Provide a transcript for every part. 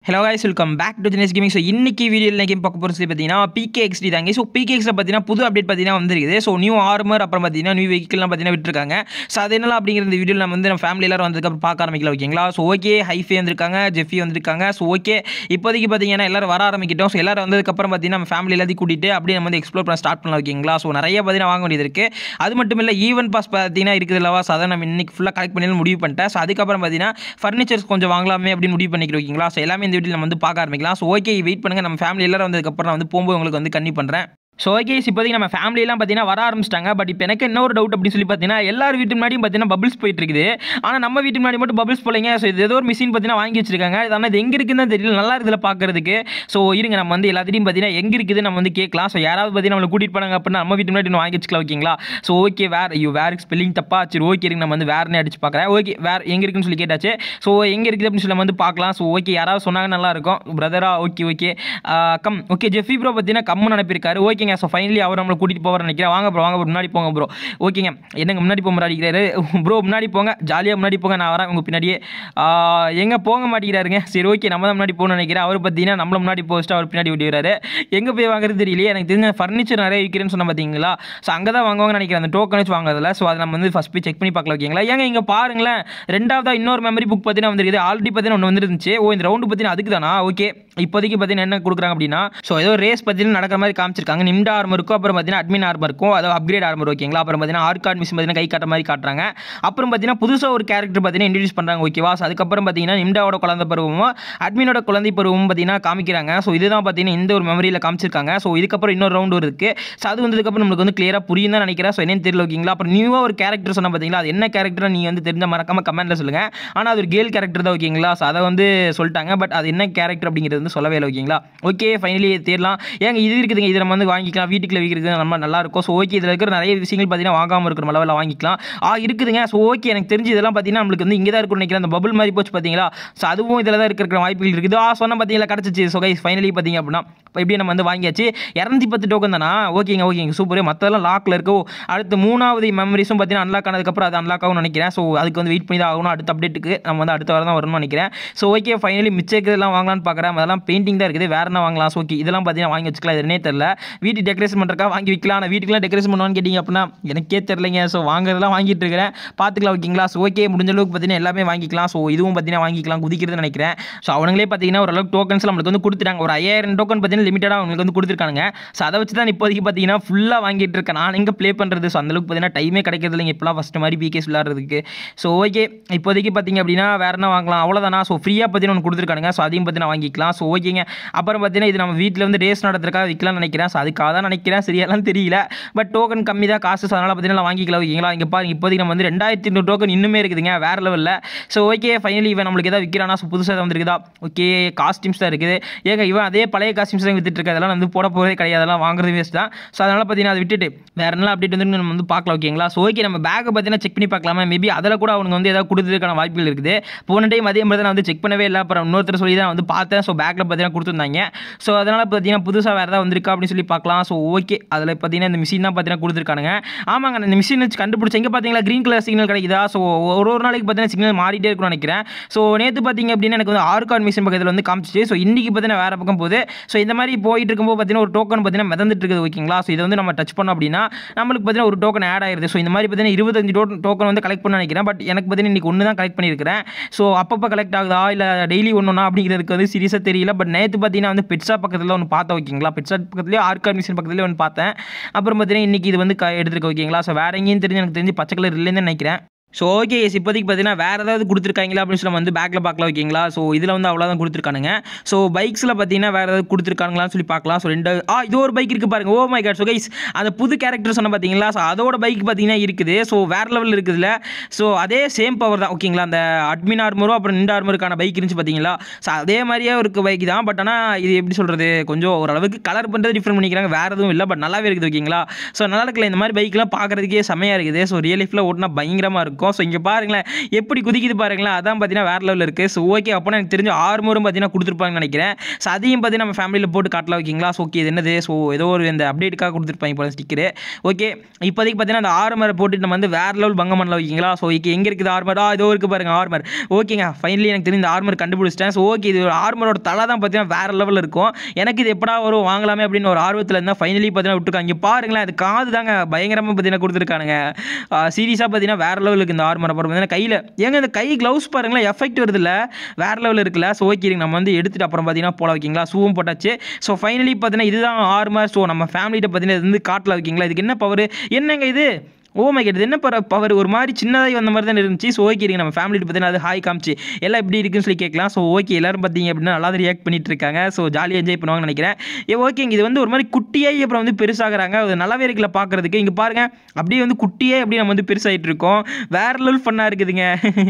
Hello guys welcome back to Genus gaming so இன்னைக்கு வீடியோவில் game பார்க்க போகிறது பார்த்தீங்கன்னா பிகே எக்ஸ்டி தாங்க ஸோ பிகே எக்ஸில் பார்த்தீங்கன்னா புது அப்டேட் பார்த்தீங்கன்னா வந்திருக்குது ஸோ நியூ ஆர்மர் அப்புறம் பார்த்தீங்கன்னா நியூ வெஹிக்கிள்லாம் பார்த்தீங்கன்னா விட்டுருக்காங்க ஸோ அது என்னலாம் அப்படிங்கிற இந்த வீடியோவில் நம்ம வந்து நம்ம ஃபேமிலி எல்லாரும் வந்ததுக்கப்புறம் பார்க்க ஆரம்பிக்கல ஓகேங்களா ஸோ ஓகே ஹைஃபே வந்திருக்காங்க ஜெஃபி வந்திருக்காங்க ஸோ ஓகே இப்போதைக்கு பார்த்தீங்கன்னா எல்லாரும் வர ஆரம்பிக்கிட்டோம் ஸோ எல்லாரும் வந்ததுக்கப்புறம் பார்த்தீங்கன்னா நம்ம ஃபேமிலி எல்லாத்தையும் கூட்டிட்டு அப்படியே நம்ம வந்து எக்ஸ்ப்ளோர் பண்ண ஸ்டார்ட் பண்ணலாம் ஓகேங்களா ஸோ நிறைய பார்த்தீங்கன்னா வாங்க வேண்டியது இருக்குது அது மட்டும் இல்லை ஈவென்ட் பாஸ் பார்த்தீங்கன்னா இருக்குது இல்லவா ஸோ அதை நம்ம இன்னைக்கு ஃபுல்லாக கலெக்ட் பண்ணி முடிவு பண்ணிட்டேன் ஸோ அதுக்கப்புறம் பார்த்தீங்கன்னா ஃபர்னிச்சர்ஸ் கொஞ்சம் வாங்கலாமே அப்படின்னு முடிவு பண்ணிக்கிறோம் ஓகேங்களா ஸோ எல்லாமே இந்த வீட்டில் நம்ம வந்து பார்க்க ஆரம்பிக்கலாம் ஸோ ஓகே வெயிட் பண்ணுங்கள் நம்ம ஃபேமிலி எல்லாரும் வந்ததுக்கப்புறம் நான் வந்து போகும்போது உங்களுக்கு வந்து கண்ணி பண்ணுறேன் ஸோ ஓகே இப்போதைக்கு நம்ம ஃபேமிலியெல்லாம் பார்த்தீங்கன்னா வர ஆரம்பிச்சிட்டாங்க பட் இப்போ எனக்கு என்ன ஒரு டவுட் அப்படின்னு சொல்லி பார்த்தீங்கன்னா எல்லார் வீட்டு முன்னாடியும் பார்த்தீங்கன்னா பபிள்ஸ் போயிட்டு இருக்குது ஆனால் நம்ம வீட்டு முன்னாடி மட்டும் பபிள்ஸ் போலைங்க ஸோ இது ஏதோ ஒரு மிஷின் பார்த்தீங்கன்னா வாங்கி வச்சிருக்காங்க இது ஆனால் இது எங்கே இருக்குன்னு தான் தெரியல நல்லா இருக்குதுல பார்க்கறதுக்கு ஸோ இருங்க நம்ம வந்து எல்லாத்தையும் பார்த்தீங்கன்னா எங்கே இருக்குது நம்ம வந்து கேட்கலாம் ஸோ யாராவது பார்த்தீங்கன்னா நம்மளை கூட்டிகிட்டு போனாங்க அப்படின்னா நம்ம வீட்டு முன்னாடி இன்னும் வாங்கி வச்சுக்கலாம் ஓகேங்களா ஸோ ஓகே வேறு ஐயோ வேறு ஸ்பெல்லிங் தப்பா சரி ஓகே இருங்க நம்ம வந்து வேறுனே அடிச்சு பார்க்குறேன் ஓகே வேறு எங்கே இருக்குன்னு சொல்லி கேட்டாச்சு ஸோ எங்கே இருக்குது அப்படின்னு சொல்லி நம்ம வந்து பார்க்கலாம் ஸோ ஓகே யாராவது சொன்னாங்க நல்லா இருக்கும் பிரதரா okay okay come okay Jeffy bro பார்த்தீங்கன்னா கம்முன்னு அனுப்பியிருக்காரு ஓகேங்க ஸோ ஃபைனலி அவர் நம்மளை கூட்டிகிட்டு போவார் நினைக்கிறேன் வாங்க ப்ரோ வாங்க ப்ரோ முன்னாடி போங்க ப்ரோ ஓகேங்க என்னங்க முன்னாடி போக மாட்டேங்கிறாரு ப்ரோ முன்னாடி போங்க ஜாலியாக முன்னாடி போங்க நான் வரேன் உங்கள் பின்னாடியே எங்கே போக மாட்டேங்கிறாருங்க சரி ஓகே நம்ம தான் முன்னாடி போகணும்னு நினைக்கிறேன் அவர் பார்த்தீங்கன்னா நம்மள முன்னாடி போஸ்ட்டு அவர் பின்னாடி விடுறாரு எங்கே போய் வாங்குறது தெரியலையே எனக்கு தெரிஞ்ச ஃபர்னிச்சர் நிறைய விற்கிறேன்னு சொன்ன பார்த்தீங்களா ஸோ அங்கே தான் வாங்குவாங்கன்னு நினைக்கிறேன் அந்த டோக்கன் வச்சு வாங்குறதுல ஸோ அதை நம்ம வந்து ஃபஸ்ட் போய் செக் பண்ணி பார்க்கலாம் ஓகேங்களா ஏங்க இங்கே பாருங்களேன் ரெண்டாவதா இன்னொரு மெமரி புக் பார்த்தீங்கன்னா வந்துருக்குது ஆல்ரெடி பார்த்தீங்கன்னா ஒன்று வந்துருந்துச்சு ஓ இந்த ரவுண்டு பார்த்தீங்கன்னா அதுக்கு தானா ஓகே இப்போதைக்கு பார்த்தீங்கன்னா என்ன கொடுக்குறாங்க அப்படின்னா ஸோ ஏதோ ரேஸ் பார்த்தீங்கன்னா நடக்கிற மாதிரி காமிச்சிருக்காங்க நிம்டா ஆர்மர் இருக்கும் அப்புறம் பார்த்தீங்கன்னா அட்மின் ஆர்மர் இருக்கும் அதாவது அப்கிரேட் ஆர்மர் ஓகேங்களா அப்புறம் பார்த்தீங்கன்னா ஆர்கார்ட் மிஷின் பார்த்தீங்கன்னா கை காட்டுற மாதிரி காட்டுறாங்க அப்புறம் பார்த்தீங்கன்னா புதுசாக ஒரு கேரக்டர் பார்த்தீங்கன்னா இன்ட்ரடியூஸ் பண்ணுறாங்க ஓகேவா ஸோ அதுக்கப்புறம் பார்த்தீங்கன்னா நிம்டாவோட குழந்தை பருவமும் அட்மினோட குழந்தை பருவமும் பார்த்தீங்கன்னா காமிக்கிறாங்க ஸோ இதுதான் பார்த்தீங்கன்னா இந்த ஒரு மெமரியில் காமிச்சிருக்காங்க ஸோ இதுக்கப்புறம் இன்னொரு ரவுண்டு இருக்குது ஸோ அது வந்ததுக்கப்புறம் நம்மளுக்கு வந்து கிளியராக புரியும் தான் நினைக்கிறேன் ஸோ என்னன்னு தெரியல ஓகேங்களா அப்புறம் நியூவாக ஒரு கேரக்டர் சொன்ன பார்த்தீங்களா அது என்ன கேரக்டர் நீ வந்து தெரிஞ்ச மறக்காம கமெண்ட்டில் சொல்லுங்கள் ஆனால் அது ஒரு கேர்ள் கேரக்டர் தான் ஓகேங்களா ஸோ அதை வந்து சொல்லிட்டாங்க பட் அது என்ன கேரக்டர் அப்படிங்கிறது வந்து சொல்லவே இல்லை ஓகேங்களா ஓகே ஃபைனலி தேடலாம் ஏங்க இது இருக்குதுங்க இது நம்ம வந்து வாங்கிக்கலாம் வீட்டுக்குள்ள விற்கிறது நம்ம நல்லா இருக்கும் ஸோ ஓகே இதில் இருக்கிற நிறைய விஷயங்கள் பார்த்தீங்கன்னா வாங்காமல் இருக்கிற அளவில் வாங்கிக்கலாம் ஆ இருக்குதுங்க ஸோ ஓகே எனக்கு தெரிஞ்சு இதெல்லாம் பார்த்தீங்கன்னா நம்மளுக்கு வந்து இங்கே தான் இருக்கும்னு நினைக்கிறேன் அந்த பபுள் மாதிரி போச்சு பார்த்தீங்களா ஸோ அதுவும் இதில் தான் இருக்கிற வாய்ப்புகள் இருக்குது ஆ சொன்ன பார்த்தீங்களா கிடச்சிச்சு ஸோ கைஸ் ஃபைனலி பார்த்தீங்க அப்படின்னா இப்போ எப்படியும் நம்ம வந்து வாங்கியாச்சு இரநூத்தி பத்து டோக்கன் தானா ஓகேங்க ஓகேங்க சூப்பர் மற்றதெல்லாம் லாக்கில் இருக்கோ அடுத்து மூணாவது மெமரிஸும் பார்த்தீங்கன்னா அன்லாக் ஆனதுக்கப்புறம் அது அன்லாக் ஆகும்னு நினைக்கிறேன் ஸோ அதுக்கு வந்து வெயிட் பண்ணி தான் ஆகணும் அடுத்த அப்டேட்டுக்கு நம்ம வந்து அடுத்த வாரம் தான் வரணும்னு நினைக்கிறேன் ஸோ ஓகே ஃபைனலி மிச்சம் இருக்கிறதெல்லாம் வாங்கலாம்னு பார்க்குறேன் அதெல்லாம் பெயிண்டிங் தான் இருக்குது வேறு என்ன வாங்கலாம் ஸோ ஓகே இதெல்லாம் பார்த்தீங்கன்னா வாங்கி வச்சுக்கலாம் இது என்னே தெரில வீட்டு டெக்கரேஷன் பண்ணுறக்கா வாங்கி வைக்கலாம் ஆனால் வீட்டுக்குலாம் டெக்கரேஷன் பண்ணுவான்னு கேட்டிங்க அப்படின்னா எனக்கே தெரிலங்க ஸோ வாங்குறதெல்லாம் வாங்கிட்டு இருக்கிறேன் பார்த்துக்கலாம் ஓகேங்களா ஸோ ஓகே முடிஞ்ச அளவுக்கு பார்த்தீங்கன்னா எல்லாமே வாங்கிக்கலாம் ஸோ இதுவும் பார்த்தீங்கன்னா வாங்கிக்கலாம் குதிக்கிறது நினைக்கிறேன் ஸோ அவங்களே பார்த்தீங்கன்னா ஓரளவுக்கு டோக்கன்ஸ் நம்மளுக்கு வந்து கொடுத்துட்டாங்க ஒரு ஐயாயிரம் டோக்கன் பார்த்தீங்கன்னா லிமிட்டடாக அவங்களுக்கு வந்து கொடுத்துருக்காங்க ஸோ அதை வச்சு தான் இப்போதைக்கு பார்த்தீங்கன்னா ஃபுல்லாக வாங்கிட்டு இருக்கேன் நான் எங்கே ப்ளே பண்ணுறது ஸோ அந்தளவுக்கு பார்த்தீங்கன்னா டைமே கிடைக்கிறது இல்லைங்க இப்போலாம் ஃபஸ்ட்டு மாதிரி பிகேஸ் விளாட்றதுக்கு ஸோ ஓகே இப்போதைக்கு பார்த்தீங்க அப்படின்னா வேறு என்ன வாங்கலாம் அவ்வளோதானா ஸோ ஃப்ரீயாக பார்த்தீங்கன்னா ஒன்று கொடுத்துருக்கானுங்க ஸோ அதையும் பார்த்தீங்கன்னா வாங்கிக்கலாம் ஸோ ஓகேங்க அப்புறம் பார்த்தீங்கன்னா இது நம்ம வீட்டில் வந்து ரேஸ் நடத்துறதுக்காக விற்கலாம்னு நினைக்கிறேன் ஸோ அதுக்காக தான் நினைக்கிறேன் சரியாலாம் தெரியல பட் டோக்கன் கம்மி தான் காசு ஸோ அதனால் பார்த்தீங்கன்னா வாங்கிக்கலாம் ஓகேங்களா இங்கே பாருங்க இப்போதைக்கு நம்ம வந்து ரெண்டாயிரத்தி ஐநூறு டோக்கன் இன்னுமே இருக்குதுங்க வேறு லெவலில் ஸோ ஓகே ஃபைனலி இவன் நம்மளுக்கு எதாவது விற்கிறானா ஸோ புதுசாக தான் வந்துருக்குதா ஓகே காஸ்டியூம்ஸ் தான் இருக்குது ஏங்க இவன் அதே பழைய காஸ்டியூம்ஸ் தான் வித்துட்டு இருக்கு அதெல்லாம் வந்து போட போகிறதே கிடையாது அதெல்லாம் வாங்குறது வேஸ்ட் தான் ஸோ அதனால் பார்த்தீங்கன்னா அதை விட்டுட்டு வேறு என்ன அப்டேட் வந்து நம்ம வந்து பார்க்கலாம் ஓகேங்களா ஸோ ஓகே நம்ம பேக்கை பார்த்தீங்கன்னா செக் பண்ணி பார்க்கலாமா மேபி அதில் கூட அவனுக்கு வந்து ஏதாவது கொடுத்ததுக்கான வாய்ப்புகள் இருக்குது போன டைம் அதே மாதிரி நான் வந்து செக் பண்ணவே இல்லை அப்புறம் இன்னொருத்தர் சொல்லி தான் வந்து பார்த்தேன் ஸோ பேக்கில் பார்த்தீங்கன்னா கொடுத்துருந்தாங்க ஸோ அதனால் பார்த்தீங்கன்னா புதுசாக வேறு ஏதாவது வந்திருக்கா அப்படின்னு சொல்லி பார்க்கலாம் ஸோ ஓகே அதில் பார்த்தீங்கன்னா இந்த மிஷின் தான் பார்த்தீங்கன்னா கொடுத்துருக்கானுங்க ஆமாங்க அந்த மிஷின் வச்சு கண்டுபிடிச்ச எங்கே பார்த்தீங்களா க்ரீன் கலர் சிக்னல் கிடைக்குதா ஸோ ஒரு ஒரு நாளைக்கு பார்த்தீங்கன்னா சிக்னல் மாறிட்டே இருக்கும்னு நினைக்கிறேன் ஸோ நேற்று பார்த்தீங்க அப்படின்னா எனக்கு வந்து ஆர்கான் மிஷின் பக்கத்தில் வந்து காமிச்சிச்சு ஸோ இன்றைக்கி பார்த்தீங்கன்னா வேறு பக்கம் போகுது ஸோ இந்த மாதிரி போயிட்டு இருக்கும்போது பார்த்தீங்கன்னா ஒரு டோக்கன் பார்த்தீங்கன்னா மிதந்துட்டு இருக்குது ஓகேங்களா ஸோ இதை வந்து நம்ம டச் பண்ணோம் அப்படின்னா நம்மளுக்கு பார்த்தீங்கன்னா ஒரு டோக்கன் ஆட் ஆயிருது ஸோ இந்த மாதிரி பார்த்தீங்கன்னா இருபத்தஞ்சு டோ டோக்கன் வந்து கலெக்ட் பண்ண நினைக்கிறேன் பட் எனக்கு பார்த்தீங்கன்னா இன்றைக்கி ஒன்று தான் கலெக்ட் பண்ணியிருக்கிறேன் ஸோ அப்பப்போ கலெக்ட் ஆகுதா இல்லை டெய்லி ஒன்றுனா அப்படிங்கிறதுக்கு வந்து சீரியஸாக தெரியல பட் நேற்று பார்த்தீங்கன்னா வந்து பெட்ஸா பக்கத்தில் ஒன்று பார்த்தேன் ஓகேங்களா பெட்ஸா பக்கத்துலேயே ஆர்கான் மிஷின் பக்கத்துலேயே ஒன்று பார்த்தேன் அப்புறம் பார்த்தீங்கன்னா இன்றைக்கி இது வந்து க எடுத்துருக்கு ஓகேங்களா ஸோ வேறு எங்கேயும் தெரிஞ்சு எனக்கு தெரிஞ்சு பச்சை கலர் இல்லைன்னு நினைக்கிறேன் ஸோ ஓகே எஸ் இப்போதைக்கு பார்த்தீங்கன்னா வேறு ஏதாவது கொடுத்துருக்காங்களா அப்படின்னு சொல்லி நம்ம வந்து பேக்கில் பார்க்கலாம் ஓகேங்களா ஸோ இதில் வந்து அவ்வளோதான் கொடுத்துருக்கானுங்க ஸோ பைக்ஸில் பார்த்தீங்கன்னா வேறு ஏதாவது கொடுத்துருக்காங்களான்னு சொல்லி பார்க்கலாம் ஸோ ரெண்டு ஆ இது ஒரு பைக் இருக்குது பாருங்க oh my god so guys அந்த புது கேரக்டர் சொன்ன பார்த்தீங்களா ஸோ அதோட பைக் பார்த்தீங்கன்னா இருக்குது ஸோ வேறு லெவலில் இருக்குதுல்ல ஸோ அதே சேம் பவர் தான் ஓகேங்களா அந்த அட்மின் ஆர்மரும் அப்புறம் நிண்ட் ஆர்மருக்கான பைக் இருந்துச்சு பார்த்தீங்களா ஸோ அதே மாதிரியே இருக்க பைக் தான் பட் ஆனால் இது எப்படி சொல்கிறது கொஞ்சம் ஓரளவுக்கு கலர் பண்ணுறது டிஃப்ரெண்ட் பண்ணிக்கிறாங்க வேறு எதுவும் இல்லை பட் நல்லாவே இருக்குது ஓகேங்களா ஸோ நல்லா இருக்கல இந்த மாதிரி பைக்லாம் பார்க்குறதுக்கே செமையாக இருக்குது ஸோ ரியல் லைஃப்பில் ஓட்டினா பயங்கரமாக இருக்கும் இருக்கும் ஸோ இங்கே பாருங்களேன் எப்படி குதிக்குது பாருங்களேன் அதான் பார்த்தீங்கன்னா வேறு லெவலில் இருக்குது ஸோ ஓகே அப்போ எனக்கு தெரிஞ்ச ஆர்மரும் பார்த்தீங்கன்னா கொடுத்துருப்பாங்கன்னு நினைக்கிறேன் ஸோ அதையும் பார்த்தீங்கன்னா நம்ம ஃபேமிலியில் போட்டு காட்டலாம் ஓகேங்களா ஸோ ஓகே இது என்னது ஸோ ஏதோ ஒரு இந்த அப்டேட்டுக்காக கொடுத்துருப்பாங்க போல ஸ்டிக்கரு ஓகே இப்போதைக்கு பார்த்தீங்கன்னா அந்த ஆர்மரை போட்டு நம்ம வந்து வேறு லெவல் பங்கம் பண்ணலாம் ஓகேங்களா ஸோ ஓகே எங்கே இருக்குது ஆர்மர் ஆ இதோ இருக்குது பாருங்க ஆர்மர் ஓகேங்க ஃபைனலி எனக்கு தெரிஞ்ச இந்த ஆர்மர் கண்டுபிடிச்சிட்டேன் ஸோ ஓகே இது ஒரு ஆர்மரோட தலை தான் பார்த்தீங்கன்னா வேறு லெவலில் இருக்கும் எனக்கு இது எப்படா வரும் வாங்கலாமே அப்படின்னு ஒரு ஆர்வத்தில் இருந்தால் ஃபைனலி பார்த்தீங்கன்னா விட்டுருக்காங்க இங்கே பாருங்களேன் அது காது தாங்க பயங்கரமாக பார்த்தீங்கன்னா கொடுத்துருக்கானுங்க சீரியஸாக பார்த்தீங்கன்னா வேறு லெவலுக்கு இந்த ஆர்மர் அப்புறம் பார்த்தீங்கன்னா கையில் ஏங்க இந்த கை க்ளவுஸ் பாருங்களேன் எஃபெக்ட் வருதுல்ல வேறு லெவலில் இருக்குல்ல ஸோ ஓகே நம்ம வந்து எடுத்துகிட்டு அப்புறம் பார்த்தீங்கன்னா போல வைக்கிங்களா ஷூவும் போட்டாச்சு ஸோ ஃபைனலி பார்த்தீங்கன்னா இதுதான் ஆர்மர் ஸோ நம்ம ஃபேமிலிகிட்ட பார்த்தீங்கன்னா இது வந்து காட்டில் வைக்கிங்களா இதுக்கு என்ன பவர் என்னங்க இது ஓ மை கேட் என்ன பவர் பவர் ஒரு மாதிரி சின்னதாகி வந்த மாதிரி தான் இருந்துச்சு ஸோ ஓகே இருங்க நம்ம ஃபேமிலி பார்த்தீங்கன்னா அது ஹாய் காமிச்சு எல்லாம் எப்படி இருக்குன்னு சொல்லி கேட்கலாம் ஸோ ஓகே எல்லாரும் பார்த்தீங்க அப்படின்னா நல்லா ரியாக்ட் பண்ணிட்டு இருக்காங்க ஸோ ஜாலியாக என்ஜாய் பண்ணுவாங்கன்னு நினைக்கிறேன் ஏ ஓகேங்க இது வந்து ஒரு மாதிரி குட்டியாகி அப்புறம் வந்து பெருசாகிறாங்க அது நல்லாவே இருக்குல்ல பார்க்குறதுக்கு இங்கே பாருங்க அப்படியே வந்து குட்டியே அப்படியே நம்ம வந்து பெருசாகிட்டு இருக்கோம் வேற லெவல் ஃபன்னாக இருக்குதுங்க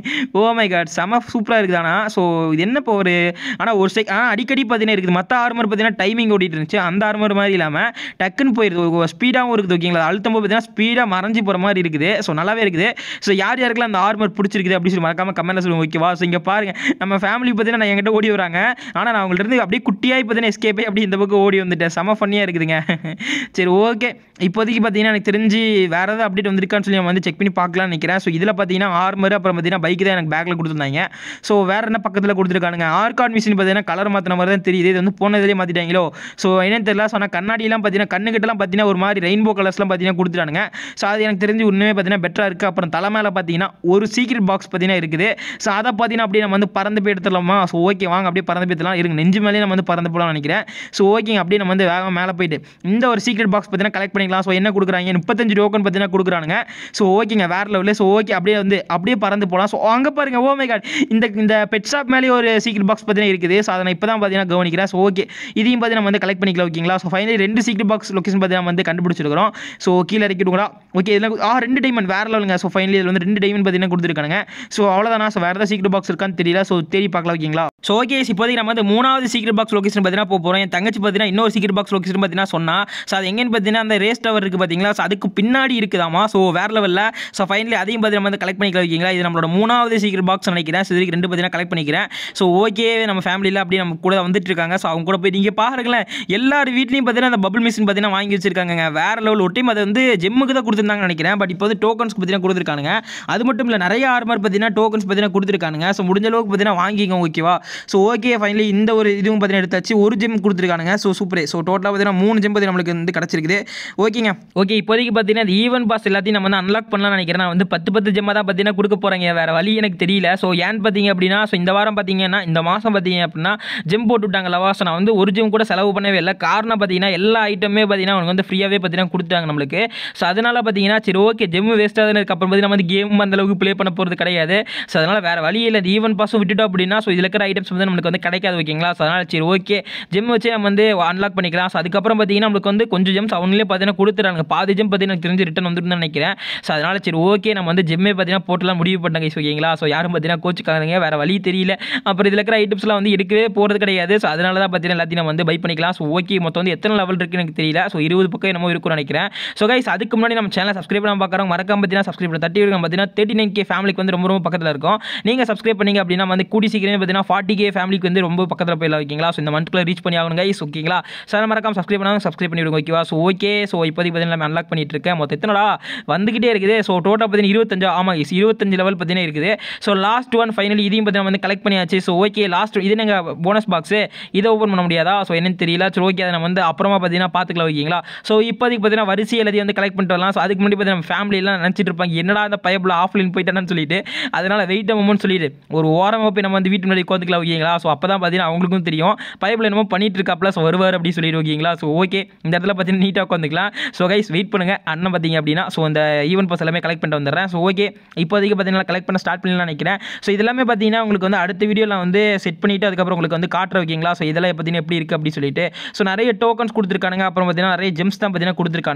ஓ மை காட் செம சூப்பராக இருக்குது ஆனால் ஸோ இது என்ன பவர் ஆனால் ஒரு செக் ஆனால் அடிக்கடி பார்த்தீங்கன்னா இருக்குது மற்ற ஆர்மர் பார்த்தீங்கன்னா டைமிங் ஓடிட்டு இருந்துச்சு அந்த ஆர்மர் மாதிரி இல்லாமல் டக்குன்னு போயிருது ஸ்பீடாகவும் இருக்குது ஓகேங்களா அழுத்தம் போது பார்த்தீங்கன்னா ஸ்பீடாக மறைஞ்சு போகிற மாதிரி இருக்குது ஸோ நல்லாவே இருக்குது ஸோ யார் யாருக்கெல்லாம் அந்த ஆர்மர் பிடிச்சிருக்குது அப்படின்னு சொல்லி மறக்காம கமெண்ட்ல சொல்லுங்க ஓகேவா ஸோ இங்கே பாருங்க நம்ம ஃபேமிலி பார்த்தீங்கன்னா நான் என்கிட்ட ஓடி வராங்க ஆனால் நான் அவங்கள்ட்ட இருந்து அப்படியே குட்டியாகி பார்த்தீங்கன்னா எஸ்கேப்பே அப்படி இந்த பக்கம் ஓடி வந்துட்டேன் செம ஃபன்னியாக இருக்குதுங்க சரி ஓகே இப்போதைக்கு பார்த்தீங்கன்னா எனக்கு தெரிஞ்சு வேறு ஏதாவது அப்டேட் வந்திருக்கான்னு சொல்லி நம்ம வந்து செக் பண்ணி பார்க்கலாம்னு நினைக்கிறேன் ஸோ இதில் பார்த்தீங்கன்னா ஆர்மர் அப்புறம் பார்த்தீங்கன்னா பைக் தான் எனக்கு பேக்கில் கொடுத்துருந்தாங்க ஸோ வேறு என்ன பக்கத்தில் கொடுத்துருக்கானுங்க ஆர்காட் மிஷின் பார்த்தீங்கன்னா கலர் மாற்றின மாதிரி தான் தெரியுது இது வந்து போனதுலேயே மாற்றிட்டாங்களோ ஸோ என்னன்னு தெரியல ஸோ ஆனால் கண்ணாடியெல்லாம் பார்த்தீங்கன்னா கண்ணுக்கிட்டலாம் பார்த்தீங்கன்னா ஒரு மாதிரி ரெயின்போ கலர்ஸ்லாம் பார்த்தீங்கன்னா கொடுத்துட்டானுங்க ஸோ அது எனக்கு தெரிஞ்சு உண்மையே பார்த்தீங்கன்னா பெட்டராக இருக்குது அப்புறம் தலை மேலே பார்த்தீங்கன்னா ஒரு சீக்ரெட் பாக்ஸ் பார்த்தீங்கன்னா இருக்குது ஸோ அதை பார்த்தீங்கன்னா அப்படியே நம்ம வந்து பறந்து போய் எடுத்துடலாமா ஸோ ஓகே வாங்க அப்படியே பறந்து போய் எடுத்துலாம் இருங்க நெஞ்சு மேலே நம்ம வந்து பறந்து போகலாம்னு நினைக்கிறேன் ஸோ ஓகேங்க அப்படியே நம்ம வந்து வேகம் மேலே போயிட்டு இந்த ஒரு சீக்ரெட் பாக்ஸ் பார்த்தீங்கன்னா கலெக்ட் பண்ணிக்கலாம் ஸோ என்ன கொடுக்குறாங்க முப்பத்தஞ்சு டோக்கன் பார்த்தீங்கன்னா கொடுக்குறானுங்க ஸோ ஓகேங்க வேற லெவலில் ஸோ ஓகே அப்படியே வந்து அப்படியே பறந்து போகலாம் ஸோ அங்கே பாருங்க ஓ மை காட் இந்த இந்த பெட் ஷாப் மேலேயே ஒரு சீக்ரெட் பாக்ஸ் பார்த்தீங்கன்னா இருக்குது ஸோ அதை நான் இப்போ தான் பார்த்தீங்கன்னா கவனிக்கிறேன் ஸோ ஓகே இதையும் பார்த்து நம்ம வந்து கலெக்ட் பண்ணிக்கலாம் ஓகேங்களா ஸோ ஃபைனலி ரெண்டு சீக்ரெட் பாக்ஸ் லொக்கேஷன் பார்த்து நம்ம வந்து கண்டுபிடிச்சிருக்கிறோம் ஸோ கீழே இறக்கிடுங்களா ஓகே இதில் ஆ ரெண்டு டைமண்ட் வேற லெவலுங்க ஸோ ஃபைனலி இதில் வந்து ரெண்டு டைமண்ட் பார்த்தீங்கன்னா கொடுத்துருக்காங்க ஸோ அவ்வளோதானா ஸோ வேறு ஏதாவது சீக்ரெட் பாக்ஸ் இருக்கான்னு தெரியல ஸோ தேடி பார்க்கலாம் ஓகேங்களா ஸோ ஓகே இப்போதைக்கு நம்ம வந்து மூணாவது சீக்ரெட் பாக்ஸ் லொகேஷன் பார்த்தீங்கன்னா போக போகிறோம் என் தங்கச்சி பார்த்தீங்கன்னா இன்னொரு சீக்ரெட் பாக்ஸ் லொகேஷன் பார்த்தீங்கன்னா சொன்னா ஸோ அது எங்கேன்னு பார்த்தீங்கன்னா அந்த ரேஸ் டவர் இருக்குது பார்த்தீங்களா ஸோ அதுக்கு பின்னாடி இருக்குதாமா ஸோ வேற லெவலில் ஸோ ஃபைனலி அதையும் பார்த்து நம்ம வந்து கலெக்ட் பண்ணிக்கலாம் ஓகேங்களா இது நம்மளோட மூணாவது சீக்ரெட் பாக்ஸ் நினைக்கிறேன் ஸோ இதுக்கு ரெண்டு பார்த்தீங்கன்னா கலெக்ட் பண்ணிக்கிறேன் ஸோ ஓகே நம்ம ஃபேமிலியில் அப்படியே நம்ம கூட வந்துட்டு இருக்காங்க ஸோ அவங்க கூட போய் நீங்கள் பாருங்களேன் எல்லார் வீட்லையும் பார்த்தீங்கன்னா அந்த பபிள் மிஷின் பார்த்தீங்கன்னா வாங்கி வச்சிருக்காங்க வேற லெவல் ஒரு டைம் அதை வந்து ஜெம்முக்கு தான் கொடுத்துருந்தாங்கன்னு நினைக்கிறேன் பட் இப்போ வந்து டோக்கன்ஸ் பார்த்தீங்கன்னா கொடுத்துருக்கானுங்க அது மட்டும் இல்லை நிறைய ஆர்மர் பார்த்தீங்கன்னா டோக்கன்ஸ் பார்த்தீங்கன்னா கொடுத்துருக்கானுங்க ஸோ முடிஞ்ச அளவுக்கு பார்த்தீங்கன்னா வாங்கிக்கோங்க ஓகேவா ஸோ ஓகே ஃபைனலி இந்த ஒரு இதுவும் பார்த்தீங்கன்னா எடுத்தாச்சு ஒரு ஜெம் கொடுத்துருக்கானுங்க ஸோ சூப்பரே ஸோ டோட்டலாக பார்த்தீங்கன்னா மூணு ஜெம் பார்த்தீங்கன்னா நம்மளுக்கு வந்து கிடச்சிருக்குது ஓகேங்க ஓகே இப்போதைக்கு பார்த்தீங்கன்னா அந்த ஈவன் பாஸ் எல்லாத்தையும் நம்ம வந்து அன்லாக் பண்ணலாம்னு நினைக்கிறேன் நான் வந்து பத்து பத்து ஜெம்மாக தான் பார்த்தீங்கன்னா கொடுக்க போகிறாங்க வேறு வழி எனக்கு தெரியல ஸோ ஏன்னு பார்த்தீங்க அப்படின்னா ஸோ இந்த வாரம் பார்த்தீங்கன்னா இந்த மாதம் பார்த்தீங்க அப்படின்னா ஜெம் போட்டு விட்டாங்களவா ஸோ நான் வந்து ஒரு ஜெம் கூட செலவு பண்ணவே இல்லை காரணம் பார்த்தீங்கன்னா எல்லா ஐட்டமே பார்த்தீங்கன்னா அவனுக்கு வந்து ஃப்ரீயாகவே பார்த்தீங்கன்னா கொடுத்தாங்க நம்மளுக்கு ஸோ அதனால் பார்த்தீங்கன்னா சரி ஓகே ஜெம் வேஸ்ட்டாக தானே இருக்கு அப்புறம் பார்த்தீங்கன்னா நம்ம வந்து கேம் அந்த அளவுக்கு ப்ளே பண்ண போகிறது கிடையாது ஸோ அதனால் வேறு வழி இல்லை ஈவன் பாஸும் விட்டுட்டோம் அப்படின்னா ஸோ இதில் இருக்கிற ஐட்டம்ஸ் வந்து நம்மளுக்கு வந்து கிடைக்காது ஓகேங்களா ஸோ அதனால் சரி ஓகே ஜெம் வச்சு நம்ம வந்து அன்லாக் பண்ணிக்கலாம் ஸோ அதுக்கப்புறம் பார்த்தீங்கன்னா நம்மளுக்கு வந்து கொஞ்சம் ஜெம்ஸ் அவங்களே பார்த்தீங்கன்னா கொடுத்துறாங்க பாதி ஜெம் பார்த்தீங்கன்னா எனக்கு தெரிஞ்சு ரிட்டன் வந்துட்டு நினைக்கிறேன் ஸோ அதனால் சரி ஓகே நம்ம வந்து ஜெம்மே பார்த்தீங்கன்னா போட்டுலாம் முடிவு பண்ணாங்க ஓகேங்களா ஸோ யாரும் பார்த்தீங்கன்னா கோச்சுக்காதீங்க வேறு வழி தெரியல அப்புறம் இதில் இருக்கிற ஐட்டம்ஸ்லாம் வந்து எடுக்கவே போகிறது கிடையாது ஸோ அதனால தான் பார்த்தீங்கன்னா எல்லாத்தையும் நம்ம வந்து பை பண்ணிக்கலாம் ஸோ ஓகே மொத்தம் வந்து எத்தனை லெவல் இருக்குன்னு எனக்கு தெரியல ஸோ இருபது பக்கம் என்னமோ இருக்கும்னு நினைக்கிறேன் ஸோ கைஸ் அதுக்கு முன்னாடி நம்ம சேனல் சப்ஸ்கிரைப் பண்ண பார்க்குறோம் மறக்காம பார்த்தீங்கன்னா சப்ஸ்கிரைப் பண்ண தட்டி விடுங்க பார்த்தீங்கன்னா தேர்ட்டி நைன் கே ஃபேமிலிக்கு வந்து ரொம்ப ரொம்ப பக்கத்தில் இருக்கும் நீங்கள் சப்ஸ்கிரைப் பண்ணீங்க அப்படின்னா வந்து கூடி சீக்கிரமே பார்த்தீங்கன்னா ஃபார்ட்டி கே ஃபேமிலிக்கு வந்து ரொம்ப பக்கத்தில் போயிடலாம் ஓகேங்களா ஸோ இந்த மந்த்க்குள்ள ரீச் பண்ணி ஆகணும் கைஸ் ஓகேங்களா ஸோ அதை மறக்காம சப்ஸ்கிரைப் பண்ணாங்க சப்ஸ்கிரைப் பண்ணி விடுங்க ஓகேவா ஸோ ஓகே ஸோ இப்போதைக்கு பார்த்தீங்கன்னா அன்லாக் பண்ணிட்டு இருக்கேன் மொத்தம் எத்தனடா வந்துகிட்டே இருக்குது ஸோ டோட்டல் பார்த்தீங்கன்னா இருபத்தஞ்சு ஆமாம் guys, இருபத்தஞ்சு லெவல் பார்த்தீங்கன்னா இருக்குது ஸோ லாஸ்ட் ஒன் ஃபைனலி இதையும் பார்த்தீங்கன்னா வந்து கலெக்ட் பண்ணியாச்சு ஸோ ஓகே லாஸ்ட் இது நீங்கள் போனஸ் பாக்ஸு இதை ஓப்பன் பண்ண முடியாதா ஸோ என்னன்னு தெரியல சரி ஓகே அதை நம்ம வந்து அப்புறமா பார்த்தீங்கன்னா பார்த்துக்கலாம் ஓகேங்களா ஸோ இப்போதைக்கு பார்த்தீங்கன்னா வரிசை எல்லாத்தையும் வந்து கலெக்ட் பண்ணிட்டு வரலாம் ஸோ அதுக்கு முன்னாடி பார்த்தீங்கன்னா ஃபேமிலியெல்லாம் நினச்சிட்டு இருப்பாங்க என்னடா அந்த பயப்பில் ஆஃப்லைன் போயிட்டானு சொல்லிட்டு அதனால் வெயிட் அம்மன்னு சொல்லிட்டு ஒரு ஓரமாக போய் நம்ம வந்து வீட்டு முன்னாடி உட்காந்துக்கலாம் ஓகேங்களா ஸோ அப்போ தான் பார்த்தீங்கன்னா அவங்களுக்கும் தெரியும் பயப்பில் என்னமோ பண்ணிட்டு இருக்காப்ல ஸோ வருவார் அப்படி சொல்லிட்டு ஓகேங்களா ஸோ ஓகே இந்த இடத்துல பார்த்தீங்கன்னா நீட்டாக உட்காந்துக்கலாம் ஸோ கைஸ் வெயிட் பண்ணுங்கள் அண்ணன் பார்த்தீங்க அப்படின்னா ஸோ இந்த ஈவெண்ட் பாஸ் எல்லாமே கலெக்ட் பண்ணிட்டு வந்துடுறேன் ஸோ ஓகே இப்போதைக்கு பார்த்தீங்கன்னா கலெக்ட் பண்ண ஸ்டார்ட் பண்ணலாம் நினைக்கிறேன் ஸோ இதெல்லாமே பார்த்தீங்கன்னா உங்களுக்கு வந்து அடுத்த வீடியோவில் வந்து செட் பண்ணிவிட்டு அதுக்கப்புறம் உங்களுக்கு வந்து காட்டுற ஓகேங்களா ஸோ இதெல்லாம் பார்த்தீங்கன்னா எப்படி இருக்குது அப்படி சொல்லிட்டு ஸோ நிறைய டோக்கன்ஸ் கொடுத்துருக்கானுங்க அப்புறம் பார்த்தீங்கன்னா நிறைய ஜெம்ஸ் தான் பார்த்தீங்கன்னா கொடுத்துருக்கானுங்க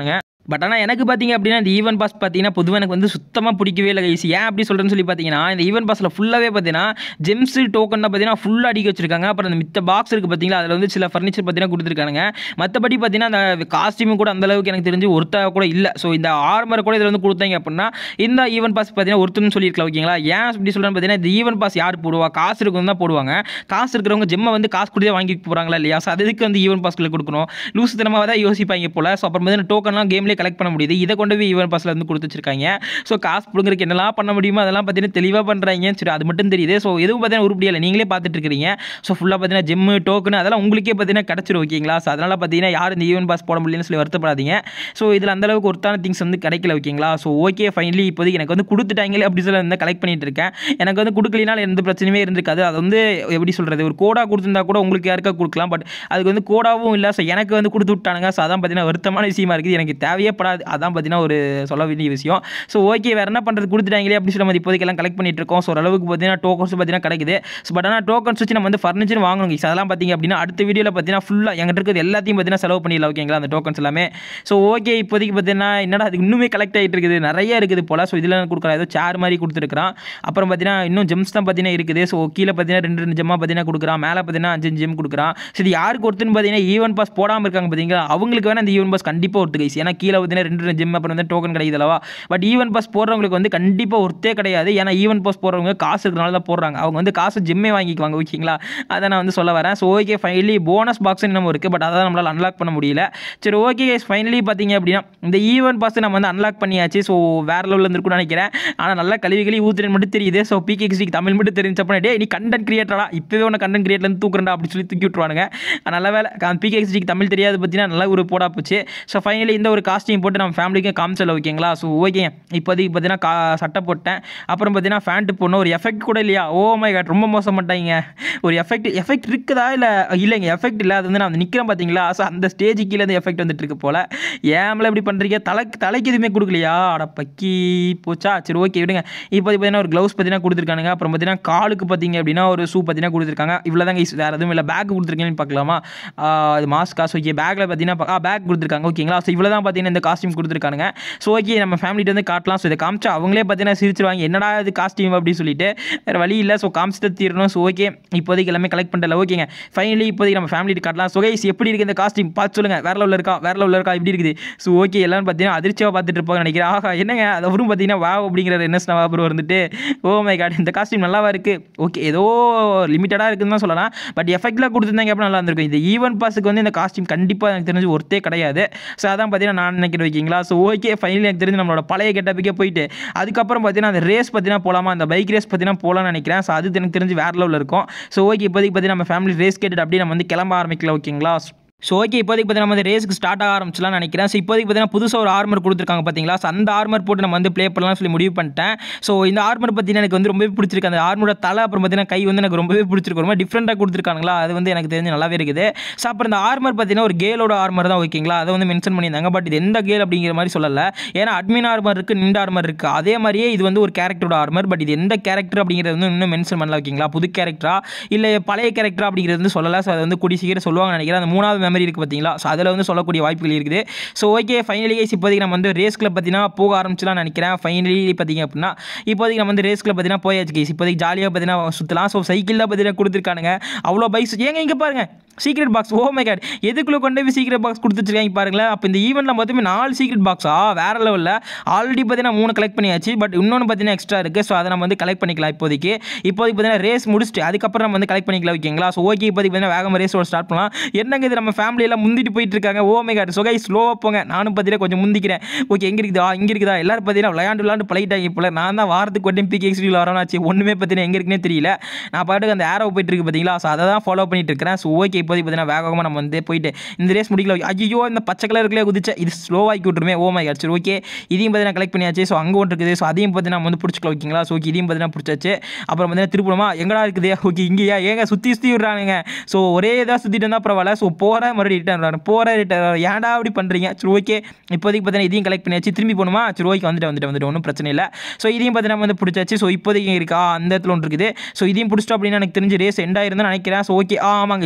பட் ஆனால் எனக்கு பார்த்தீங்க அப்படின்னா இந்த ஈவன் பாஸ் பார்த்தீங்கன்னா பொதுவாக எனக்கு வந்து சுத்தமாக பிடிக்கவே இல்லை கைஸ் ஏன் அப்படி சொல்கிறேன்னு சொல்லி பார்த்தீங்கன்னா இந்த ஈவன் பாஸில் ஃபுல்லாகவே பார்த்தீங்கன்னா ஜெம்ஸ் டோக்கன் பார்த்தீங்கன்னா ஃபுல்லாக அடிக்க வச்சிருக்காங்க அப்புறம் அந்த மித்த பாக்ஸ் இருக்குது பார்த்தீங்களா அதில் வந்து சில ஃபர்னிச்சர் பார்த்தீங்கன்னா கொடுத்துருக்காங்க மற்றபடி பார்த்தீங்கன்னா அந்த காஸ்டியூம் கூட அந்த அளவுக்கு எனக்கு தெரிஞ்சு ஒருத்தா கூட இல்லை ஸோ இந்த ஆர்மர் கூட இதில் வந்து கொடுத்தாங்க அப்படின்னா இந்த ஈவன் பாஸ் பார்த்தீங்கன்னா ஒருத்தர்னு சொல்லியிருக்கலாம் ஓகேங்களா ஏன் அப்படி சொல்கிறேன்னு பார்த்தீங்கன்னா இந்த ஈவன் பாஸ் யார் போடுவா காசு இருக்கவங்க தான் போடுவாங்க காசு இருக்கிறவங்க ஜெம்மை வந்து காசு கொடுத்தே வாங்கி போகிறாங்களா இல்லையா ஸோ அதுக்கு வந்து ஈவன் பாஸ்க்குள்ள கொடுக்கணும் லூசு தனமாக தான் யோசிப்பாங்க போல ஸோ அப்புறம் பார்த்தீங்கன்னா டோக்கன்லாம் கேம்லேயே கலெக்ட் பண்ண முடியுது இதை கொண்டு போய் ஈவன் பாஸில் வந்து கொடுத்து வச்சிருக்காங்க ஸோ காசு பிடுங்கிறதுக்கு என்னெல்லாம் பண்ண முடியுமோ அதெல்லாம் பார்த்தீங்கன்னா தெளிவாக பண்ணுறாங்க சரி அது மட்டும் தெரியுது ஸோ எதுவும் பார்த்தீங்கன்னா உருப்படியா இல்லை நீங்களே பார்த்துட்டு இருக்கிறீங்க ஸோ ஃபுல்லாக பார்த்தீங்கன்னா ஜெம்மு டோக்கன் அதெல்லாம் உங்களுக்கே பார்த்தீங்கன்னா கிடச்சிரும் ஓகேங்களா ஸோ அதனால் பார்த்தீங்கன்னா யார் இந்த ஈவன் பாஸ் போட முடியலன்னு சொல்லி வருத்தப்படாதீங்க ஸோ இதில் அந்தளவுக்கு ஒருத்தான திங்ஸ் வந்து கிடைக்கல ஓகேங்களா ஸோ ஓகே ஃபைனலி இப்போதைக்கு எனக்கு வந்து கொடுத்துட்டாங்களே அப்படி சொல்லி வந்து கலெக்ட் பண்ணிட்டு இருக்கேன் எனக்கு வந்து கொடுக்கலினால எந்த பிரச்சனையுமே இருந்திருக்காது அது வந்து எப்படி சொல்கிறது ஒரு கோடாக கொடுத்துருந்தா கூட உங்களுக்கு யாருக்கா கொடுக்கலாம் பட் அதுக்கு வந்து கோடாவும் இல்லை ஸோ எனக்கு வந்து கொடுத்து விட்டானுங்க ஸோ அதான் பார்த்தீங்கன்னா வருத்தமான விஷயமா இருக்குது எனக்கு தேவையே படாது அதான் பார்த்தீங்கன்னா ஒரு சொல்ல வேண்டிய விஷயம் ஸோ ஓகே வேறு என்ன பண்ணுறது கொடுத்துட்டாங்களே அப்படி சொல்லி நம்ம இப்போதைக்கு எல்லாம் கலெக்ட் பண்ணிட்டு இருக்கோம் ஸோ ஓரளவுக்கு பார்த்தீங்கன்னா டோக்கன்ஸ் பார்த்தீங்கன்னா கிடைக்குது ஸோ பட் ஆனால் டோக்கன்ஸ் வச்சு நம்ம வந்து ஃபர்னிச்சர் வாங்கணும் guys. அதெல்லாம் பார்த்தீங்க அப்படின்னா அடுத்த வீடியோவில் பார்த்தீங்கன்னா ஃபுல்லாக எங்கிட்ட இருக்கிறது எல்லாத்தையும் பார்த்தீங்கன்னா செலவு பண்ணிடலாம் ஓகேங்களா அந்த டோக்கன்ஸ் எல்லாமே ஸோ ஓகே இப்போதைக்கு பார்த்தீங்கன்னா என்னடா அது இன்னுமே கலெக்ட் ஆகிட்டு இருக்குது நிறைய இருக்குது போல ஸோ இதில் கொடுக்குறேன் ஏதோ சேர் மாதிரி கொடுத்துருக்கான் அப்புறம் பார்த்தீங்கன்னா இன்னும் ஜெம்ஸ் தான் பார்த்தீங்கன்னா இருக்குது ஸோ கீழே பார்த்தீங்கன்னா ரெண்டு ரெண்டு ஜெம்மாக பார்த்தீங்கன்னா கொடுக்குறான் மேலே பார்த்தீங்கன்னா அஞ்சு அஞ்சு ஜெம் கொடுக்குறான் சரி யாருக்கு ஒருத்தன்னு பார்த்தீங்கன்னா ஈவன் பாஸ் போடாமல் இருக்காங்க பார்த்தீங்களா அவங்களுக்கு வேணா இந்த ஈவன் பாஸ் கண்டிப்பாக ஒருத்து கைஸ் ஏன்னா கீழே பார்த்தீங்கன்னா ரெண்டு ரெண்டு ஜெம் அப்புறம் வந்து டோக்கன் கிடைக்குது அல்லவா பட் ஈவன் பாஸ் போடுறவங்களுக்கு வந்து கண்டிப்பாக ஒருத்தே கிடையாது ஏன்னா ஈவன் பாஸ் போடுறவங்க காசு இருக்கிறனால தான் போடுறாங்க அவங்க வந்து காசு ஜெம்மே வாங்கிக்குவாங்க ஓகேங்களா அதை நான் வந்து சொல்ல வரேன் so okay finally bonus box நம்ம இருக்குது பட் அதை நம்மளால் அன்லாக் பண்ண முடியல சரி ஓகே ஃபைனலி பார்த்தீங்க அப்படின்னா இந்த ஈவன் பாஸ் நம்ம வந்து அன்லாக் பண்ணியாச்சு ஸோ வேறு லெவலில் இருந்திருக்கும்னு நினைக்கிறேன் ஆனால் நல்லா கழுவி கழுவி ஊத்துறேன் மட்டும் தெரியுது ஸோ பிகேசிக்கு தமிழ் மட்டும் தெரிஞ்சப்போ டே நீ கண்டென்ட் கிரியேட்டரா இப்போவே உன கண்டென்ட் கிரியேட்டர்லேருந்து தூக்குறா அப்படி சொல்லி தூக்கி விட்ருவானுங்க நல்ல வேலை பிகேசிக்கு தமிழ் தெரியாது பார்த்தீங்கன்னா நல்ல ஒரு போடா போச்சு ஸோ ஃபைனலி இந்த ஒரு காஸ்டியூம் போட்டு நம்ம ஃபேமிலிக்கு காமிச்சல ஓகேங்களா ஸோ ஓகே இப்போதைக்கு பார்த்தீங்கன்னா கா சட்டை போட்டேன் அப்புறம் பார்த்தீங்கன்னா ஃபேண்ட்டு போடணும் ஒரு எஃபெக்ட் கூட இல்லையா ஓ மை காட் ரொம்ப மோசம் மாட்டாங்க ஒரு எஃபெக்ட் எஃபெக்ட் இருக்குதா இல்லை இல்லைங்க எஃபெக்ட் இல்லை அது வந்து நான் நிற்கிறேன் பார்த்தீங்களா ஸோ அந்த ஸ்டேஜ் கீழே இந்த எஃபெக்ட் வந்துட்டு இருக்கு போல ஏம்ல இப்படி பண்ணுறீங்க தலைக்கு தலைக்கு எதுவுமே கொடுக்கலையா அட பக்கி போச்சா சரி ஓகே விடுங்க இப்போ பார்த்தீங்கன்னா ஒரு க்ளவுஸ் பார்த்தீங்கன்னா கொடுத்துருக்கானுங்க அப்புறம் பார்த்தீங்கன்னா காலுக்கு பார்த்தீங்க அப்படின்னா ஒரு ஷூ பார்த்தீங்கன்னா கொடுத்துருக்காங்க இவ்வளோ தாங்க வேறு எதுவும் இல்லை பேக் கொடுத்துருக்கீங்கன்னு பார்க்கலாமா ஆஹ் இது மாஸ்க் காசு ஓகே பேக்கில் பார்த்தீங்கன்னா பேக் கொடுத்துருக்காங்க ஓகேங்களா ஸோ இவ்வளோ தான் பார்த்தீங்கன்னா இந்த காஸ்டியூம் கொடுத்துருக்கானுங்க ஸோ ஓகே நம்ம ஃபேமிலிட்டு வந்து காட்டலாம் ஸோ இதை காமிச்சா அவங்களே பார்த்தீங்கன்னா சிரிச்சிருவாங்க என்னடா இது காஸ்டியூம் அப்படின்னு சொல்லிட்டு வேறு வழி இல்லை ஸோ காமிச்சிட்டு தீரணும் ஸோ ஓகே இப்போதைக்கு எல்லாமே கலெக்ட் பண்ணல ஓகேங்க ஃபைனலி இப்போதைக்கு நம்ம ஃபேமிலிட்டு காட்டலாம் ஸோ கைஸ் எப்படி இருக்குது இந்த காஸ்டியூம் பார்த்து சொல்லுங்கள் வேற லெவலில் இருக்கா வேற லெவலில் இருக்கா இப்படி இருக்குது ஸோ ஓகே எல்லாரும் பார்த்தீங்கன்னா அதிர்ச்சியாக பார்த்துட்டு இருப்பாங்க நினைக்கிறேன் ஆஹா என்னங்க அது அவரும் பார்த்தீங்கன்னா வா அப்படிங்கிற என்எஸ் நவாபுரம் வந்துட்டு ஓ மை காட் இந்த காஸ்டியூம் நல்லாவா இருக்குது ஓகே ஏதோ லிமிட்டடாக இருக்குன்னு தான் சொல்லலாம் பட் எஃபெக்ட்லாம் கொடுத்துருந்தாங்க அப்போ நல்லா இருந்திருக்கும் இந்த ஈவென்ட் பாஸுக்கு வந்து இந்த காஸ்டியூம் கண்டிப்பாக எனக்கு தெரிஞ்சு ஒருத்தே கிடையாது ஸோ அதான் பார்த்தீங்கன்னா நான் நினைக்கிறேன் ஓகேங்களா ஸோ ஓகே ஃபைனலி எனக்கு தெரிஞ்சு நம்மளோட பழைய கெட்டப்புக்கே போயிட்டு அதுக்கப்புறம் பார்த்தீங்கன்னா அந்த ரேஸ் பார்த்தீங்கன்னா போகலாமா அந்த பைக் ரேஸ் பார்த்தீங்கன்னா போகலாம்னு நினைக்கிறேன் ஸோ அது எனக்கு தெரிஞ்சு வேறு லெவலில் இருக்கும் ஸோ ஓகே இப்போதைக்கு பார்த்தீங்கன்னா நம்ம ஃபேமிலி ரேஸ் கேட்டுட்டு அப்படியே நம்ம வந்து கிளம்ப ஆரம்பிக்கலாம் ஓகேங்களா ஸோ ஓகே இப்போதைக்கு பார்த்தீங்கன்னா நம்ம வந்து ரேஸுக்கு ஸ்டார்ட் ஆக ஆரம்பிச்சலாம் நினைக்கிறேன் ஸோ இப்போதைக்கு பார்த்தீங்கன்னா புதுசாக ஒரு ஆர்மர் கொடுத்துருக்காங்க பார்த்தீங்களா ஸோ அந்த ஆர்மர் போட்டு நம்ம வந்து ப்ளே பண்ணலாம் சொல்லி முடிவு பண்ணிட்டேன் ஸோ இந்த ஆர்மர் பார்த்தீங்கன்னா எனக்கு வந்து ரொம்பவே பிடிச்சிருக்கு அந்த ஆர்மரோட தலை அப்புறம் பார்த்தீங்கன்னா கை வந்து எனக்கு ரொம்பவே பிடிச்சிருக்கு ரொம்ப டிஃப்ரெண்ட்டாக கொடுத்துருக்காங்களா அது வந்து எனக்கு தெரிஞ்சு நல்லாவே இருக்குது ஸோ அப்புறம் இந்த ஆர்மர் பார்த்தீங்கன்னா ஒரு கேலோட ஆர்மர் தான் ஓகேங்களா அதை வந்து மென்ஷன் பண்ணியிருந்தாங்க பட் இது எந்த கேல் அப்படிங்கிற மாதிரி சொல்லலை ஏன்னா அட்மின் ஆர்மர் இருக்குது நிண்ட் ஆர்மர் இருக்குது அதே மாதிரியே இது வந்து ஒரு கேரக்டரோட ஆர்மர் பட் இது எந்த கேரக்டர் அப்படிங்கிறது வந்து இன்னும் மென்ஷன் பண்ணல ஓகேங்களா புது கேரக்டரா இல்லை பழைய கேரக்டரா அப்படிங்கிறது வந்து சொல்லலை ஸோ அது வந்து கூடி சீக்கிரம் சொல்லுவாங்க நினைக்கிறேன் அந்த மூணாவது மெமரி இருக்குது பார்த்தீங்களா ஸோ அதில் வந்து சொல்லக்கூடிய வாய்ப்புகள் இருக்குது ஸோ ஓகே ஃபைனலி இப்போதைக்கு நம்ம வந்து ரேஸ் கிளப் பார்த்தீங்கன்னா போக ஆரம்பிச்சலாம் நினைக்கிறேன் ஃபைனலி பார்த்தீங்க அப்படின்னா இப்போதைக்கு நம்ம வந்து ரேஸ் கிளப் பார்த்தீங்கன்னா போயாச்சு கேஸ் இப்போதைக்கு ஜாலியாக பார்த்தீங்கன்னா சுற்றலாம் ஸோ சைக்கிள் தான் பார்த்தீங்கன்னா கொடுத்துருக்கானுங்க அவ்வளோ பைக்ஸ் ஏங்க இங்கே பாருங்க secret box oh my god எதுக்குள்ளே கொண்டு போய் சீக்ரெட் பாக்ஸ் கொடுத்துருக்காங்க பாருங்களேன் அப்போ இந்த ஈவெண்ட்டில் மொத்தமே நாலு சீக்ரெட் பாக்ஸா வேறு லெவலில் ஆல்ரெடி பார்த்தீங்கன்னா மூணு கலெக்ட் பண்ணியாச்சு பட் இன்னொன்று பார்த்தீங்கன்னா எக்ஸ்ட்ரா இருக்குது ஸோ அதை நம்ம வந்து கலெக்ட் பண்ணிக்கலாம் இப்போதைக்கு இப்போதைக்கு பார்த்தீங்கன்னா ரேஸ் முடிச்சுட்டு அதுக்கப்புறம் நம்ம வந்து கலெக்ட் பண்ணிக்கலாம் ஓகேங்களா ஸோ ஓகே இப்போதைக்கு பார்த்தீங்கன்னா வேகமாக ரேஸோட ஸ்டார்ட் பண்ணலாம் என்னங்க இது நம்ம ஃபேமிலியெல்லாம் முந்திட்டு போயிட்டு இருக்காங்க ஓ மை காட் சொகை ஸ்லோவாக போங்க நானும் பார்த்தீங்கன்னா கொஞ்சம் முந்திக்கிறேன் ஓகே எங்கே இருக்குதா இங்கே இருக்குதா எல்லாரும் பார்த்தீங்கன்னா விளையாண்டு விளையாண்டு பழகிட்டாங்க இப்போ நான் தான் வாரத்துக்கு ஒட்டும் பிக் எக்ஸ்டியில் வரணும்னாச்சு ஒன்றுமே பார்த்தீங்கன்னா எங்கே இருக்குன்னே தெரியல நான் பாட்டுக்கு அந்த ஏரோ போயிட்டு இருக்கு பார்த்தீங்களா ஸோ அதை தான் ஃபாலோ பண்ணிட்டு இருக்கிறேன் ஸோ ஓகே இப்போதைக்கு பார்த்தீங்கன்னா வேகமாக நம்ம வந்து போயிட்டு இந்த ரேஸ் முடிக்கல ஐயோ இந்த பச்சை கலருக்குள்ளே குதிச்ச இது ஸ்லோவாக்கி விட்டுருமே ஓ மை காட் சரி ஓகே இதையும் பார்த்தீங்கன்னா கலெக்ட் பண்ணியாச்சு ஸோ அங்கே ஒன்று இருக்குது ஸோ அதையும் பார்த்தீங்கன்னா நம்ம வந்து பிடிச்சிக்கலாம் ஓகேங்களா ஸோ ஓகே இதையும் பார்த்தீங்கன்னா பிடிச்சாச்சு அப்புறம் பார்த்தீங்கன்னா திருப்பணமா எங்கடா இருக்குது ஓகே இங்கேயா ஏங்க சுற்றி சுற்றி விட்றானுங்க ஸோ ஒரே இதாக சுற்றிட்டு இருந்தால் பரவாயில்ல ஸோ போகிற மறுபடியும் ரிட்டர்ன் வரும் போகிற ரிட்டர்ன் ஏன்டா அப்படி பண்ணுறீங்க சரி ஓகே இப்போதைக்கு பார்த்தீங்கன்னா இதையும் கலெக்ட் பண்ணியாச்சு திரும்பி போகணுமா சரி ஓகே வந்துட்டு வந்துட்டு வந்துட்டு ஒன்றும் பிரச்சனை இல்லை ஸோ இதையும் பார்த்தீங்கன்னா வந்து பிடிச்சாச்சு ஸோ இப்போதைக்கு இருக்கா அந்த இடத்துல ஒன்று இருக்குது ஸோ இதையும் பிடிச்சிட்டோம் அப்படின்னு எனக்கு தெரிஞ்சு ரேஸ் எண்ட் ஆயிருந்தா நினைக்கிறேன் ஸோ ஓகே ஆ ஆமாங்க ஃபைனலி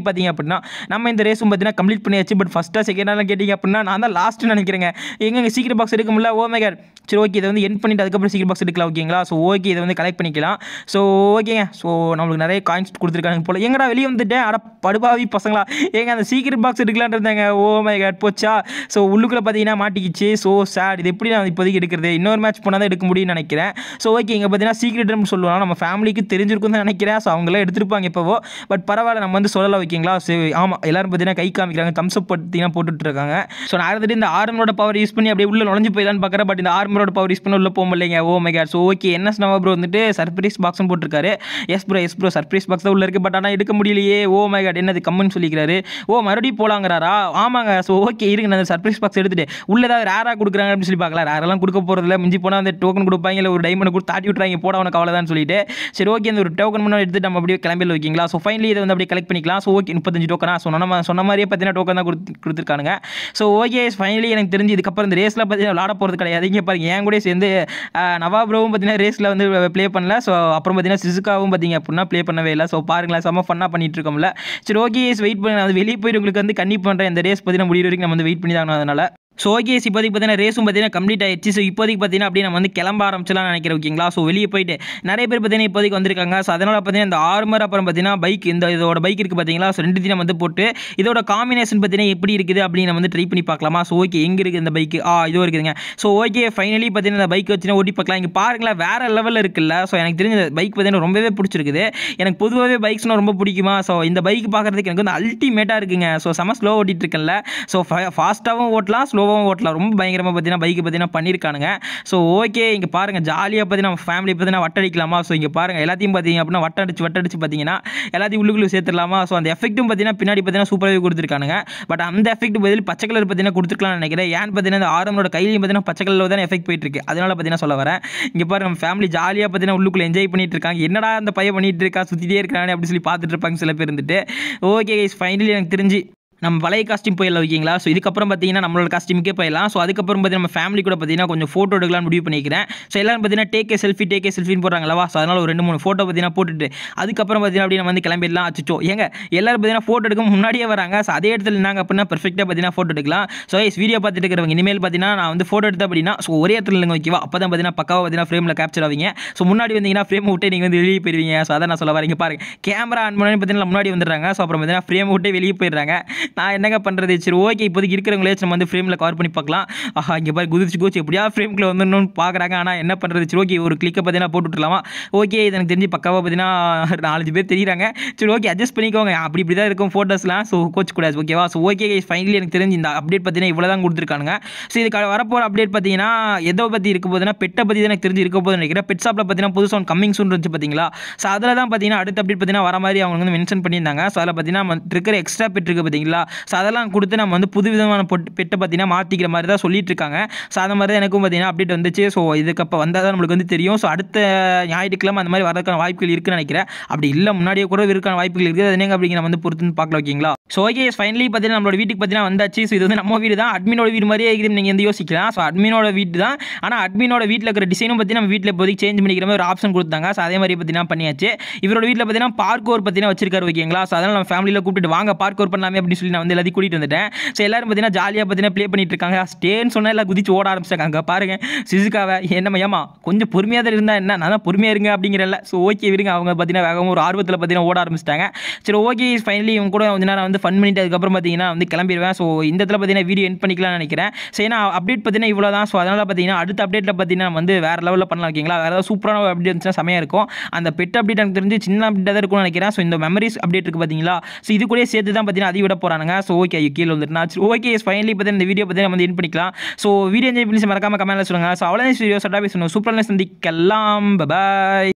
பார்த்தீங்க அப்படின்னா நம்ம இந்த ரேஸும் பார்த்தீங்கன்னா கம்ப்ளீட் பண்ணியாச்சு பட் ஃபஸ்ட்டாக செகண்டாக கேட்டிங்க அப்படின்னா நான் தான் லாஸ்ட்டு நினைக்கிறேங்க எங்க சீக்கிரம் பாக்ஸ் எடுக்க முடியல ஓ மை காட் சரி ஓகே இதை வந்து என் பண்ணிட்டு அதுக்கப்புறம் சீக்கிரம் பாக்ஸ் எடுக்கலாம் ஓகேங்களா ஸோ ஓகே இதை வந்து கலெக்ட் பண்ணிக்கலாம் ஸோ ஓகேங்க ஸோ நம்மளுக்கு நிறைய காயின்ஸ் கொடுத்துருக்காங்க போல எங்கடா வெளியே வந்துட்டேன் அட படுபாவி பசங்களா ஏங்க அந்த சீக்கிரம் பாக்ஸ் எடுக்கலான்னு இருந்தாங்க ஓ மை காட் போச்சா ஸோ உள்ளுக்குள்ளே பார்த்தீங்கன்னா மாட்டிக்கிச்சு ஸோ சேட் இது எப்படி நான் இப்போதைக்கு எடுக்கிறது இன்னொரு மேட்ச் போனால் தான் எடுக்க முடியும்னு நினைக்கிறேன் ஸோ ஓகே இங்கே பார்த்தீங்கன்னா சீக்கிரம் சொல்லுவாங்க நம்ம ஃபேமிலிக்கு தெரிஞ்சிருக்கும் தான் நினைக்கிறேன் ஸோ அவங்களாம் எடுத்திருப்பாங்க இப்போவோ பட் பரவாயில்ல நம்ம வந்து சொல்லலாம் ஓகேங்களா சரி ஆமாம் எல்லாரும் பார்த்தீங்கன்னா கை காமிக்கிறாங்க தம்ஸ் அப் பார்த்தீங்கன்னா போட்டுட்டு இருக்காங்க ஸோ நான் ஆல்ரெடி இந்த ஆர்மரோட பவர் யூஸ் பண்ணி அப்படியே உள்ள நுழைஞ்சு போயிடலான்னு பார்க்குறேன் பட் இந்த ஆர்மரோட பவர் யூஸ் பண்ணி உள்ள போக முடியலைங்க oh my god so okay என்ன நவா ப்ரோ வந்துட்டு சர்ப்ரைஸ் பாக்ஸும் போட்டிருக்காரு yes bro yes bro surprise box தான் உள்ள இருக்கு பட் ஆனால் எடுக்க முடியலையே ஓ மை காட் என்னது கம்முன்னு சொல்லிக்கிறாரு ஓ மறுபடியும் போலாங்கிறாரா ஆமாங்க ஸோ ஓகே இருங்க நான் சர்ப்ரைஸ் பாக்ஸ் எடுத்துட்டு உள்ள ஏதாவது ரேராக கொடுக்குறாங்க அப்படின்னு சொல்லி பார்க்கலாம் ரேரெல்லாம் கொடுக்க போகிறதில்ல மிஞ்சி போனால் அந்த டோக்கன் கொடுப்பாங்க இல்லை ஒரு டைமண்ட் கொடுத்து தாட்டி விட்றாங்க போட அவனுக்கு அவ்வளோதான் சொல்லிட்டு சரி ஓகே அந்த ஒரு டோக்கன் முன்னாடி எடுத்து நம்ம அப்படியே கிளம்பியில் வைக்கிங்களா ஸோ ஃபைனலி இதை வந்து அப்படியே கலெக்ட் பண்ணிக்கலாம் ஸோ ஓகே முப்பத்தஞ்சு டோக்கனா ஸோ நம்ம சொன்ன மாதிரியே பார்த்தீங்கன்னா டோக்கன் தான் கொடுத்து கொடுத்துருக்கானுங்க ஸோ ஓகே ஃபைனலி எனக்கு தெரிஞ்சு இதுக்கப்புறம் இந்த ரேஸில் பார்த்தீங்கன்னா விளாட போகிறது கிடையாது இங்கே பாருங்க என் கூட சேர்ந்து ஆஹ், நவாப்ரோவும் பார்த்தீங்கன்னா ரேஸில் வந்து ப்ளே பண்ணல ஸோ அப்புறம் பார்த்தீங்கன்னா சிசுகாவும் பார்த்தீங்க அப்படின்னா ப்ளே பண்ணவே இல்லை ஸோ பாருங்களேன் செம்ம ஃபன்னாக பண்ணிட்டு இருக்கோம்ல சரி ஓகே வெயிட் பண்ணி நான் வந்து வெளியே போய் உங்களுக்கு வந்து கண்ணி பண்ணுறேன் இந்த ரேஸ் பார்த்தீங்கன்னா முடிவு வரைக்கும் நம்ம வந்து வெயிட் பண்ணி தான் அதனால ஸோ ஓகே இப்போதைக்கு பார்த்தீங்கன்னா ரேஸும் பார்த்தீங்கன்னா கம்ப்ளீட் ஆயிடுச்சு ஸோ இப்போதைக்கு பார்த்தீங்கன்னா அப்படியே நம்ம வந்து கிளம்ப ஆரம்பிச்சலாம் நினைக்கிறேன் ஓகேங்களா ஸோ வெளியே போயிட்டு நிறைய பேர் பார்த்தீங்கன்னா இப்போதைக்கு வந்திருக்காங்க ஸோ அதனால் பார்த்தீங்கன்னா இந்த ஆர்மர் அப்புறம் பார்த்தீங்கன்னா பைக் இந்த இதோட பைக் இருக்குது பார்த்தீங்களா ஸோ ரெண்டு நம்ம வந்து போட்டு இதோட காம்பினேஷன் பார்த்தீங்கன்னா எப்படி இருக்குது அப்படின்னு நம்ம வந்து ட்ரை பண்ணி பார்க்கலாமா ஸோ ஓகே எங்கே இருக்குது இந்த பைக் ஆ இதோ இருக்குதுங்க ஸோ ஓகே ஃபைனலி பார்த்தீங்கன்னா இந்த பைக் வச்சுன்னா ஓட்டி பார்க்கலாம் இங்கே பாருங்களேன் வேறு லெவலில் இருக்குல்ல ஸோ எனக்கு தெரிஞ்ச பைக் பார்த்தீங்கன்னா ரொம்பவே பிடிச்சிருக்குது எனக்கு பொதுவாகவே பைக்ஸ்னால் ரொம்ப பிடிக்குமா ஸோ இந்த பைக் பார்க்குறதுக்கு எனக்கு வந்து அல்டிமேட்டாக இருக்குங்க ஸோ செம ஸ்லோ ஓட்டிட்டு இருக்கேன்ல ஸோ ஃபாஸ்ட்டாகவும் ஓட்டலாம் ஸ்லோவாகவும் ஓட்டலாம் ரொம்ப பயங்கரமாக பார்த்தீங்கன்னா பைக்கு பார்த்தீங்கன்னா பண்ணியிருக்கானுங்க ஸோ ஓகே இங்கே பாருங்கள் ஜாலியாக பார்த்தீங்கன்னா ஃபேமிலி பார்த்தீங்கன்னா வட்டடிக்கலாமா ஸோ இங்கே பாருங்கள் எல்லாத்தையும் பார்த்தீங்க அப்படின்னா வட்டடிச்சு வட்டடிச்சு பார்த்தீங்கன்னா எல்லாத்தையும் உள்ளுக்குள்ளே சேர்த்துடலாமா ஸோ அந்த எஃபெக்ட்டும் பார்த்தீங்கன்னா பின்னாடி பார்த்தீங்கன்னா சூப்பராகவே கொடுத்துருக்கானுங்க பட் அந்த எஃபெக்ட் பதில் பச்சை கலர் பார்த்தீங்கன்னா கொடுத்துருக்கலாம்னு நினைக்கிறேன் ஏன்னு பார்த்தீங்கன்னா இந்த ஆரமோட கையிலையும் பார்த்தீங்கன்னா பச்சை கலரில் தான் எஃபெக்ட் போயிட்டு இருக்கு அதனால பார்த்தீங்கன்னா சொல்ல வரேன் இங்கே பாருங்க நம்ம ஃபேமிலி ஜாலியாக பார்த்தீங்கன்னா உள்ளுக்குள்ளே என்ஜாய் பண்ணிட்டு இருக்காங்க என்னடா அந்த பையன் பண்ணிட்டு இருக்கா சுற்றிட்டே இருக்கானே அப்படி சொல்லி பார்த்துட்டு இருப்பாங்க சில பேர் இருந்துட்டு ஓகே ஃபைனலி எனக்கு தெரிஞ்சு நம்ம பழைய காஸ்டியூம் போயிடலாம் ஓகேங்களா ஸோ இதுக்கப்புறம் பார்த்தீங்கன்னா நம்மளோட காஸ்டியூமுக்கே போயிடலாம் ஸோ அதுக்கப்புறம் பார்த்தீங்கன்னா நம்ம ஃபேமிலி கூட பார்த்தீங்கன்னா கொஞ்சம் ஃபோட்டோ எடுக்கலாம்னு முடிவு பண்ணிக்கிறேன் ஸோ எல்லாரும் பார்த்தீங்கன்னா டேக்கே செல்ஃபி டேக்கே செல்ஃபின்னு போடுறாங்களா ஸோ அதனால் ஒரு ரெண்டு மூணு ஃபோட்டோ பார்த்தீங்கன்னா போட்டுட்டு அதுக்கப்புறம் பார்த்தீங்கன்னா அப்படியே நம்ம வந்து கிளம்பிடலாம் அச்சோ ஏங்க எல்லாரும் பார்த்தீங்கன்னா ஃபோட்டோ எடுக்க முன்னாடியே வராங்க ஸோ அதே இடத்துல நாங்கள் அப்படின்னா பெர்ஃபெக்டாக பார்த்தீங்கன்னா ஃபோட்டோ எடுக்கலாம் ஸோ எஸ் வீடியோ பார்த்துட்டு இருக்கிறவங்க இனிமேல் பார்த்தீங்கன்னா நான் வந்து ஃபோட்டோ எடுத்தேன் அப்படின்னா ஸோ ஒரே இடத்துல இல்லைங்க ஓகேவா அப்போ தான் பார்த்தீங்கன்னா பக்காவாக பார்த்தீங்கன்னா ஃப்ரேமில் கேப்சர் ஆவீங்க ஸோ முன்னாடி வந்தீங்கன்னா ஃப்ரேம் விட்டு நீங்கள் வந்து வெளியே போயிருவீங்க ஸோ அதை நான் சொல்ல வரீங்க பாருங்க கேமரா ஆன் பண்ணி பார்த்தீங்கன்னா முன்னாடி வந்துடுறாங்க ஸோ அப்புறம் பார்த்தீங்கன்னா ஃப்ரேம் விட்டு வெளியே போயிடுறாங்க நான் என்னங்க பண்ணுறது சரி ஓகே இப்போதைக்கு இருக்கிறவங்களே நம்ம வந்து ஃப்ரேமில் கவர் பண்ணி பார்க்கலாம் ஆஹா இங்கே பாரு குதிச்சு குதிச்சு எப்படியா ஃப்ரேம்குள்ளே வந்துடணும்னு பார்க்குறாங்க ஆனால் என்ன பண்ணுறது சரி ஓகே ஒரு கிளிக்கை பார்த்தீங்கன்னா போட்டு விட்டுலாமா ஓகே இது எனக்கு தெரிஞ்சு பக்காவாக பார்த்தீங்கன்னா நாலஞ்சு பேர் தெரியுறாங்க சரி ஓகே அட்ஜஸ்ட் பண்ணிக்கோங்க அப்படி இப்படி தான் இருக்கும் ஃபோட்டோஸ்லாம் ஸோ கோச் கூடாது ஓகேவா ஸோ ஓகே ஃபைனலி எனக்கு தெரிஞ்சு இந்த அப்டேட் பார்த்தீங்கன்னா இவ்வளோ தான் கொடுத்துருக்கானுங்க ஸோ இதுக்கு வரப்போகிற அப்டேட் பார்த்தீங்கன்னா எதை பற்றி இருக்க போதுன்னா பெட்டை பற்றி தான் எனக்கு தெரிஞ்சு இருக்க போதுன்னு நினைக்கிறேன் பெட் ஷாப்பில் பார்த்தீங்கன்னா புதுசாக ஒன்று கம்மிங் சூன் இருந்துச்சு பார்த்தீங்களா ஸோ அதில் தான் பார்த்தீங்கன்னா அடுத்த அப்டேட் பார்த்தீங்கன்னா வர மாதிரி அவங்க வந்து மென்ஷன் பண்ணியிருந்தாங்க ஸோ அதில் பார்த்தீங்கன்னா நம்ம இருக்கிற எக்ஸ்ட்ரா பெட் இருக்குது பார்த்தீங்களா ஸோ அதெல்லாம் கொடுத்து நம்ம வந்து புது விதமான பொட் பெட்டை பார்த்தீங்கன்னா மாற்றிக்கிற மாதிரி தான் சொல்லிட்டு இருக்காங்க ஸோ அந்த மாதிரி தான் எனக்கும் பார்த்தீங்கன்னா அப்டேட் வந்துச்சு ஸோ இதுக்கு அப்போ வந்தால் தான் நம்மளுக்கு வந்து தெரியும் ஸோ அடுத்த ஞாயிற்றுக்கிழமை அந்த மாதிரி வரதுக்கான வாய்ப்புகள் இருக்குன்னு நினைக்கிறேன் அப்படி இல்லை முன்னாடியே கூட இருக்கான வாய்ப்புகள் இருக்குது அது என்னங்க அப்படிங்கிற நம்ம வந்து பொறுத்து பார்க்கலாம் ஓகேங்களா ஸோ ஓகே ஃபைனலி பார்த்தீங்கன்னா நம்மளோட வீட்டுக்கு பார்த்தீங்கன்னா வந்தாச்சு ஸோ இது வந்து நம்ம வீடு தான் அட்மினோட வீடு மாதிரியே இருக்குது நீங்கள் வந்து யோசிக்கலாம் ஸோ அட்மினோட வீடு தான் ஆனால் அட்மினோட வீட்டில் இருக்கிற டிசைனும் பற்றி நம்ம வீட்டில் இப்போதைக்கு சேஞ்ச் பண்ணிக்கிற மாதிரி ஒரு ஆப்ஷன் கொடுத்தாங்க ஸோ அதே மாதிரி பார்த்தீங்கன்னா பண்ணியாச்சு இவரோட வீட்டில் பார்த்தீங்கன்னா பார்க் ஓர் பார்த்தீங்கன்னா வச்சிருக்காரு ஓகேங்களா ஸோ அதனால் நம்ம ஃபேமிலியில் கூப்பிட்டு வாங்க பார்க் ஓர் பண்ணலாமே அப்படின்னு சொல்லி நான் வந்து எல்லாத்தையும் கூட்டிகிட்டு வந்துட்டேன் ஸோ எல்லாரும் பார்த்தீங்கன்னா ஜாலியாக பார்த்தீங்கன்னா ப்ளே பண்ணிட்டு இருக்காங்க ஸ்டேன்னு சொன்னால் எல்லாம் குதிச்சு ஓட ஆரம்பிச்சிட்டாங்க அங்கே பாருங்க சிசுக்காவை என்னம்மா ஏமா கொஞ்சம் பொறுமையாக தான் இருந்தால் என்ன நான் தான் பொறுமையாக இருங்க அப்படிங்கிறல்ல ஸோ ஓகே விடுங்க அவங்க பார்த்தீங்கன்னா வேகமாக ஒரு ஆர்வத்தில் பார்த்தீங்கன்னா ஓட ஆரம்பிச்சிட்டாங்க சரி ஓகே ஃபைனலி இவங்க கூட கொஞ்ச நேரம் வந்து ஃபன் பண்ணிட்டு அதுக்கப்புறம் பார்த்தீங்கன்னா வந்து கிளம்பிடுவேன் ஸோ இந்த இடத்துல பார்த்தீங்கன்னா வீடியோ என் பண்ணிக்கலாம்னு நினைக்கிறேன் ஸோ ஏன்னா அப்டேட் பார்த்தீங்கன்னா இவ்வளோ தான் ஸோ அதனால் பார்த்தீங்கன்னா அடுத்த அப்டேட்டில் பார்த்தீங்கன்னா நம்ம வந்து வேறு லெவலில் பண்ணலாம் ஓகேங்களா வேறு ஏதாவது சூப்பரான அப்டேட் இருந்துச்சுன்னா செமையாக இருக்கும் அந்த பெட் அப்டேட் எனக்கு தெரிஞ்சு சின்ன அப்டேட் தான் இருக்கும்னு நினைக்கிறேன் ஸோ இந்த மெமரிஸ் அப்டேட் இருக்குது பார்த்தீங்களா ஸோ இது கூட சேர்த்து தான் பார்த்தீங்கன்னா அதையும் விட போகிறாங்க ஸோ ஓகே ஐயோ கீழே வந்துட்டு நான் ஓகே ஃபைனலி பார்த்தீங்கன்னா இந்த வீடியோ பற்றி நம்ம வந்து என் பண்ணிக்கலாம் ஸோ வீடியோ என்ஜாய் பண்ணி மறக்காம கமெண்ட்ல சொல்லுங்கள் ஸோ அவ்வளோ வீடியோ சட்டா பேசணும் சூப்பரான சந்திக்கலாம் பாய்